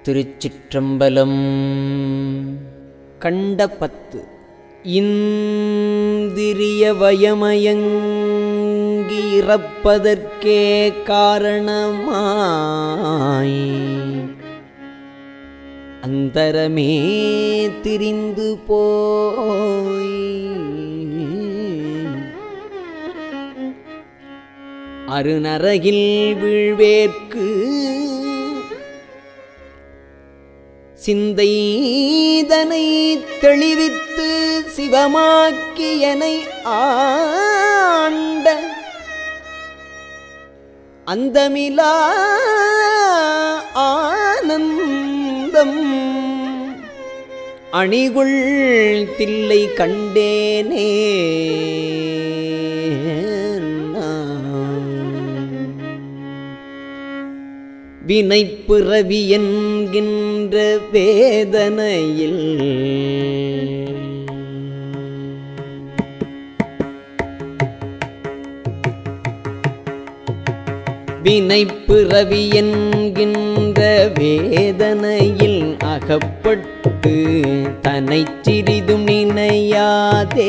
திருச்சிற்றம்பலம் கண்ட பத்து இந்திரிய வயமயங்கி இறப்பதற்கே காரணமாய் அந்தரமே திரிந்து போய் அருநரகில் வீழ்வேற்கு சிந்தைதனை தெளிவித்து சிவமாக்கியனை ஆண்ட அந்தமிலா ஆனந்தம் அணிகுள் தில்லை கண்டேனே வினைப்பிறவி என்கின்ற வேதனையில் வினைப்பிறவி என்கின்ற வேதனையில் அகப்பட்டு தன்னை சிறிதும் நினையாதே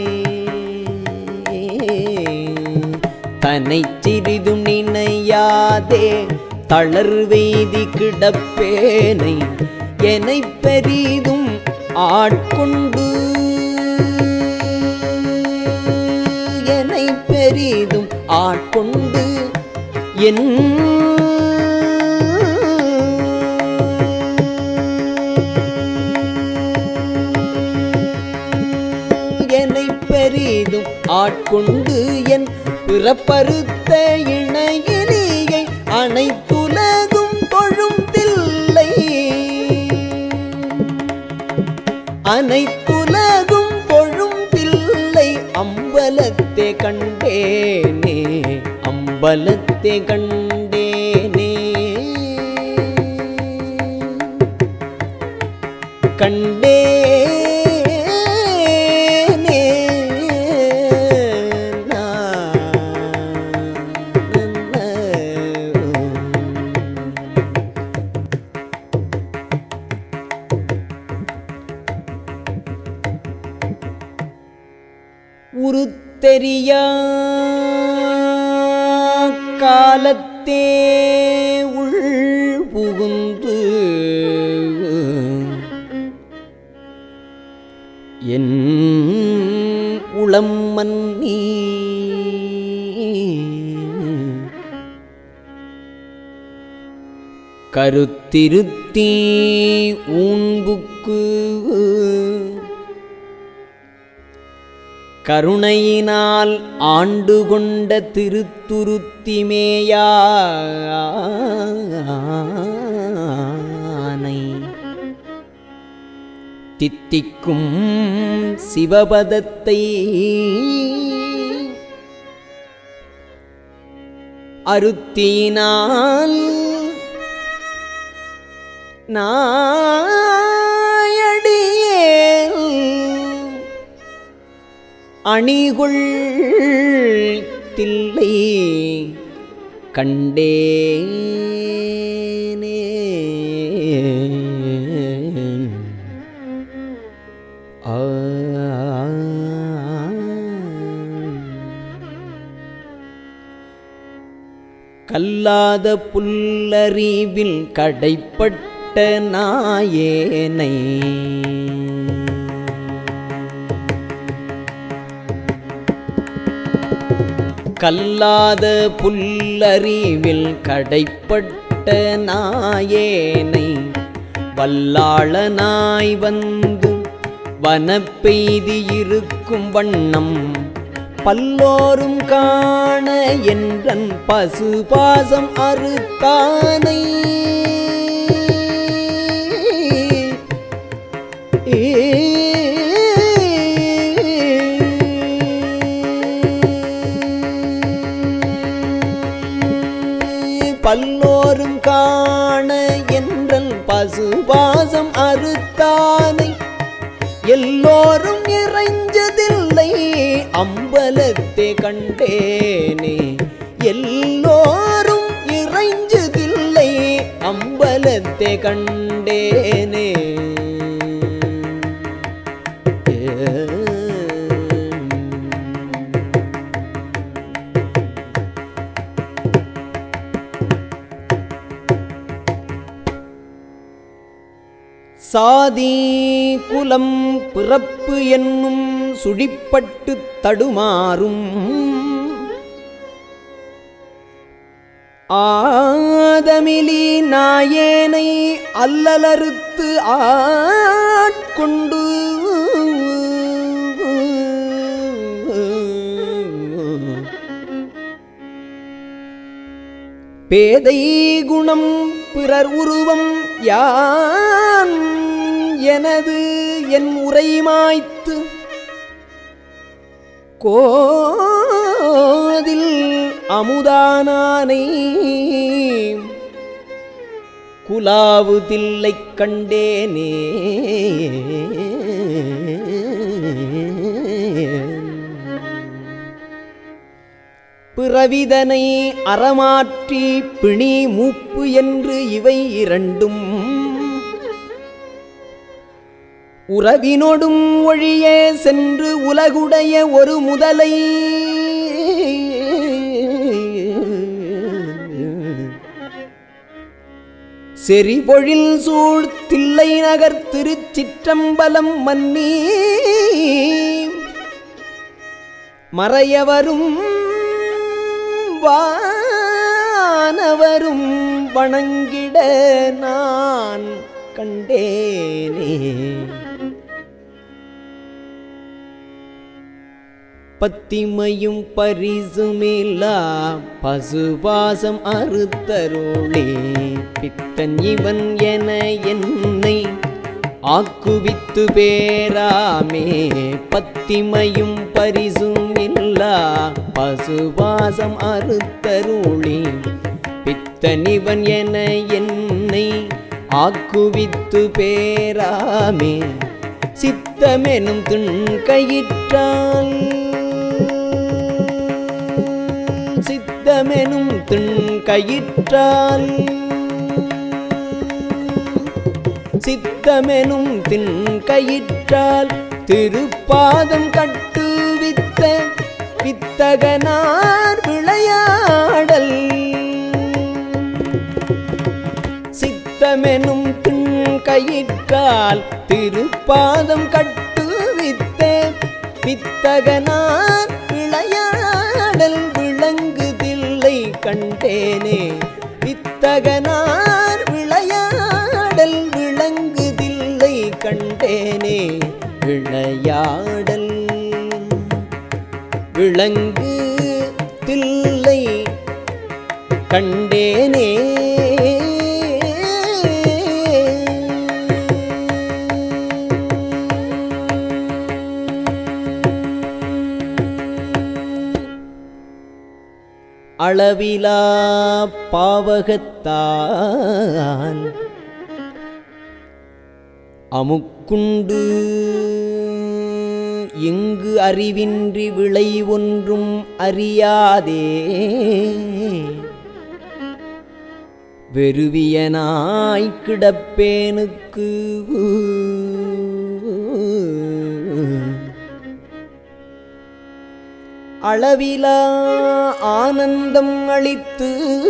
தன்னை சிறிதும் நினையாதே தளர்வெய்தி கிடப்பேனை என்னை பெரிதும் ஆட்கொண்டு என்னை பெரிதும் ஆட்கொண்டு என் என்னை பெரிதும் ஆட்கொண்டு என் பிறப்பறுத்த இணையிலியை அனைத்துலகும் தொழும் தில்லை அனைத்துலகும் தொழும் தில்லை அம்பலத்தே கண்டேனே அம்பலத்தே கண்டேனே கண்டேனே நான். உருத்தெரியா காலத்தே உள் புகுந்து என் உளம் மன்னி கருத்திருத்தீ ஊன்புக்கு கருணையினால் ஆண்டு கொண்ட திருத்துருத்திமேயானை தித்திக்கும் சிவபதத்தை அருத்தினால் நாயடியேல் அணிகுள் தில்லை கண்டேனே ஆ கல்லாத புல்லறிவில் கடைப்பட்ட நாயேனை கல்லாத புல்லறிவில் கடைப்பட்ட நாயேனை வல்லாளனாய் வந்து வனப்பெய்தி இருக்கும் வண்ணம் பல்லோரும் காண என்றன் பசுபாசம் அறுத்தானை பல்லோரும் காண என்றன் பசுபாசம் அறுத்தானை எல்லோரும் இறைஞ்சதில்லை அம்பலத்தே கண்டேனே எல்லோரும் இறைஞ்சதில்லை அம்பலத்தை கண்டேனே சாதி குலம் பிறப்பு என்னும் சுழிப்பட்டு தடுமாறும் ஆதமிலி நாயேனை அல்லலறுத்து ஆட்கொண்டு பேதை குணம் பிறர் உருவம் யான் எனது என் உரைமாய்த்து கோதில் அமுதானானை குலாவு தில்லைக் கண்டேனே பிறவிதனை அறமாற்றி பிணி மூப்பு என்று இவை இரண்டும் உறவினொடும் ஒழியே சென்று உலகுடைய ஒரு முதலை செறிபொழில் சூழ் தில்லை நகர் திருச்சிற்றம்பலம் மன்னி மறையவரும் வானவரும் வணங்கிட நான் கண்டேனே பத்திமையும் பரிசுமில்லா பசுபாசம் அறுத்தருளே பித்தன் இவன் என என்னை ஆக்குவித்து பேராமே பத்திமையும் பரிசும் இல்லா பசுபாசம் அறுத்தருளே பித்தனிவன் என என்னை ஆக்குவித்து பேராமே சித்தமெனும் திண்கயிற்றால் சித்தமெனும் திண்கயிற்றால் சித்தமெனும் திண்கயிற்றால் திருப்பாதம் கட்டுவித்த வித்தகனார் விளையாடல் சித்தமெனும் திண்கயிற்றால் திருப்பாதம் கட்டுவித்த வித்தகனார் விளையாடல் விளங்குதில்லை கண்டேனே வித்தகனார் விளையாடல் விளங்குதில்லை கண்டேனே விளையாடல் விளங்கு தில்லை கண்டேனே அளவிலா பாவகத்தான் அமுக்குண்டு இங்கு அறிவின்றி விளை ஒன்றும் அறியாதே வெறுவியனாய் கிடப்பேனுக்கு அளவிலா ஆனந்தம் அளித்து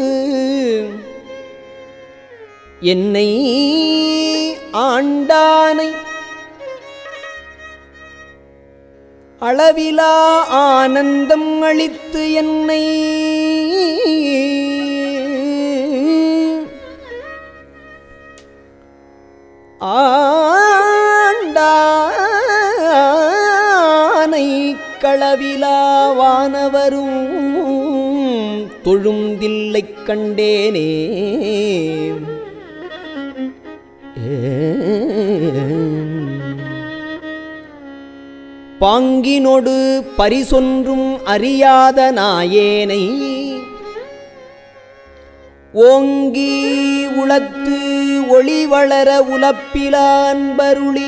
என்னை ஆண்டானை அளவிலா ஆனந்தம் அளித்து என்னை ஆண்டானை களவிலாவானவரும் தொழுந்தில்லைக் கண்டேனே பாங்கினொடு பரிசொன்றும் அறியாத நாயேனை ஓங்கி உளத்து ஒளி வளர உலப்பிலான்பருளி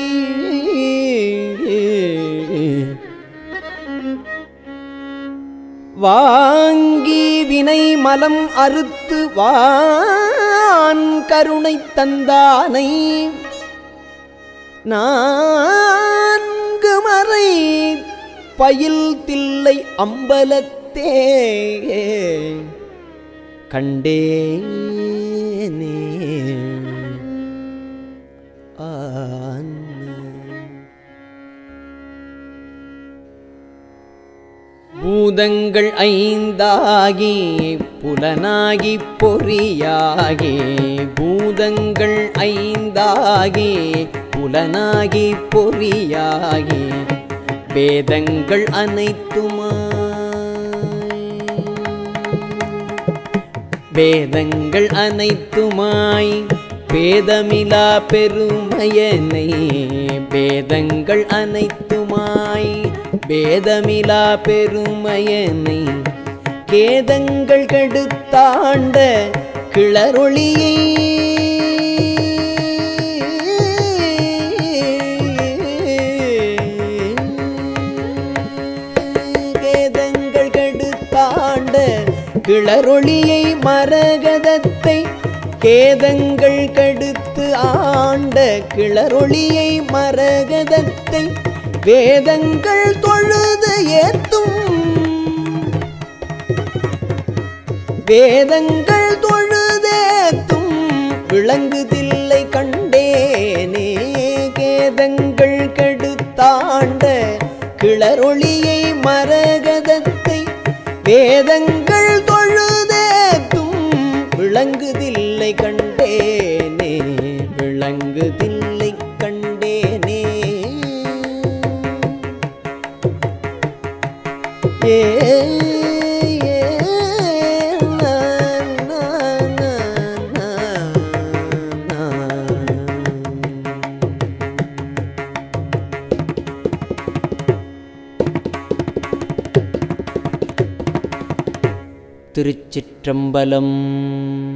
வாங்கி வினை மலம் அறுத்து வான் கருணை தந்தானை நான்கு மறை பயில் தில்லை அம்பலத்தே கண்டேனே ஆன் பூதங்கள் ஐந்தாகி புலனாகி பொறியாகி பூதங்கள் ஐந்தாகி புலனாகி பொறியாகி வேதங்கள் அனைத்துமாய் வேதங்கள் அனைத்துமாய் பேதமிலா பெருமையனை வேதங்கள் அனைத்துமாய் பேதமிலா பெருமையனை கேதங்கள் கெடுத்தாண்ட கிளரொளியை கேதங்கள் கெடுத்தாண்ட கிளரொளியை மரகதத்தை கேதங்கள் கடுத்து ஆண்ட கிளரொளியை மரகதத்தை வேதங்கள் தொழுது ஏத்தும் வேதங்கள் தொழுதேத்தும் விளங்குதில்லை கண்டேனே கேதங்கள் கெடுத்தாண்ட கிளரொளியை மரகதத்தை வேதங்கள் தொழுதேத்தும் விளங்குதில்லை கண்டேனே விளங்குதில்லை கண்டேனே ஏ ஏ, நா, நா, நா, நா, நா. திருச்சிற்றம்பலம்